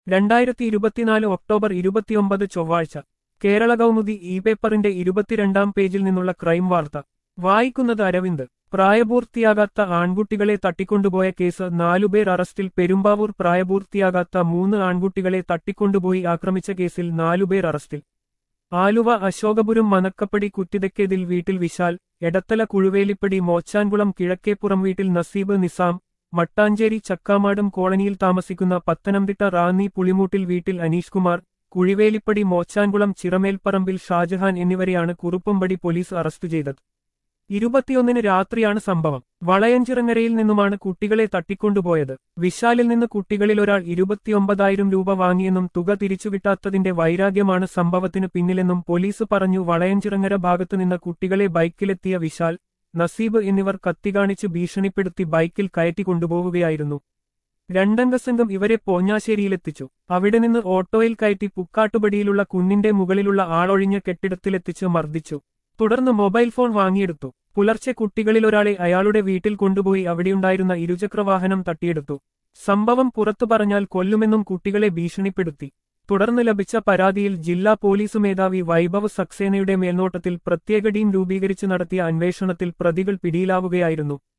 രണ്ടായിരത്തി ഇരുപത്തിനാല് ഒക്ടോബർ ഇരുപത്തിയൊമ്പത് ചൊവ്വാഴ്ച കേരള കൗമുദി ഇ പേപ്പറിന്റെ ഇരുപത്തിരണ്ടാം പേജിൽ നിന്നുള്ള ക്രൈം വാർത്ത വായിക്കുന്നത് അരവിന്ദ് പ്രായപൂർത്തിയാകാത്ത ആൺകുട്ടികളെ തട്ടിക്കൊണ്ടുപോയ കേസ് നാലുപേർ അറസ്റ്റിൽ പെരുമ്പാവൂർ പ്രായപൂർത്തിയാകാത്ത മൂന്ന് ആൺകുട്ടികളെ തട്ടിക്കൊണ്ടുപോയി ആക്രമിച്ച കേസിൽ നാലുപേർ അറസ്റ്റിൽ ആലുവ അശോകപുരം മനക്കപ്പടി കുറ്റിതക്കേതിൽ വീട്ടിൽ വിശാൽ എടത്തല കുഴുവേലിപ്പടി മോച്ചാൻകുളം കിഴക്കേപ്പുറം വീട്ടിൽ നസീബ് നിസാം മട്ടാഞ്ചേരി ചക്കാമാടം കോളനിയിൽ താമസിക്കുന്ന പത്തനംതിട്ട റാന്നി പുളിമൂട്ടിൽ വീട്ടിൽ അനീഷ് കുമാർ കുഴിവേലിപ്പടി മോച്ചാൻകുളം ചിറമേൽപ്പറമ്പിൽ ഷാജഹാൻ എന്നിവരെയാണ് കുറുപ്പമ്പടി പോലീസ് അറസ്റ്റ് ചെയ്തത് ഇരുപത്തിയൊന്നിന് രാത്രിയാണ് സംഭവം വളയഞ്ചിറങ്ങരയിൽ നിന്നുമാണ് കുട്ടികളെ തട്ടിക്കൊണ്ടുപോയത് വിശാലിൽ നിന്ന് കുട്ടികളിൽ ഒരാൾ ഇരുപത്തിയൊമ്പതായിരം രൂപ വാങ്ങിയെന്നും തുക തിരിച്ചുകിട്ടാത്തതിന്റെ വൈരാഗ്യമാണ് സംഭവത്തിന് പിന്നിലെന്നും പോലീസ് പറഞ്ഞു വളയഞ്ചിറങ്ങര ഭാഗത്തു നിന്ന് കുട്ടികളെ ബൈക്കിലെത്തിയ വിശാൽ നസീബ് എന്നിവർ കത്തികാണിച്ച് ഭീഷണിപ്പെടുത്തി ബൈക്കിൽ കയറ്റി കൊണ്ടുപോവുകയായിരുന്നു രണ്ടംഗ സംഘം ഇവരെ പോഞ്ഞാശ്ശേരിയിലെത്തിച്ചു അവിടെ നിന്ന് ഓട്ടോയിൽ കയറ്റി പുക്കാട്ടുപടിയിലുള്ള കുന്നിന്റെ മുകളിലുള്ള ആളൊഴിഞ്ഞ കെട്ടിടത്തിലെത്തിച്ച് മർദ്ദിച്ചു തുടർന്ന് മൊബൈൽ ഫോൺ വാങ്ങിയെടുത്തു പുലർച്ചെ കുട്ടികളിലൊരാളെ അയാളുടെ വീട്ടിൽ കൊണ്ടുപോയി അവിടെയുണ്ടായിരുന്ന ഇരുചക്രവാഹനം തട്ടിയെടുത്തു സംഭവം പുറത്തു പറഞ്ഞാൽ കൊല്ലുമെന്നും കുട്ടികളെ ഭീഷണിപ്പെടുത്തി തുടർന്ന് ലഭിച്ച പരാതിയിൽ ജില്ലാ പോലീസ് മേധാവി വൈഭവ് സക്സേനയുടെ മേൽനോട്ടത്തിൽ പ്രത്യേക ടീം രൂപീകരിച്ച് നടത്തിയ അന്വേഷണത്തിൽ പ്രതികൾ പിടിയിലാവുകയായിരുന്നു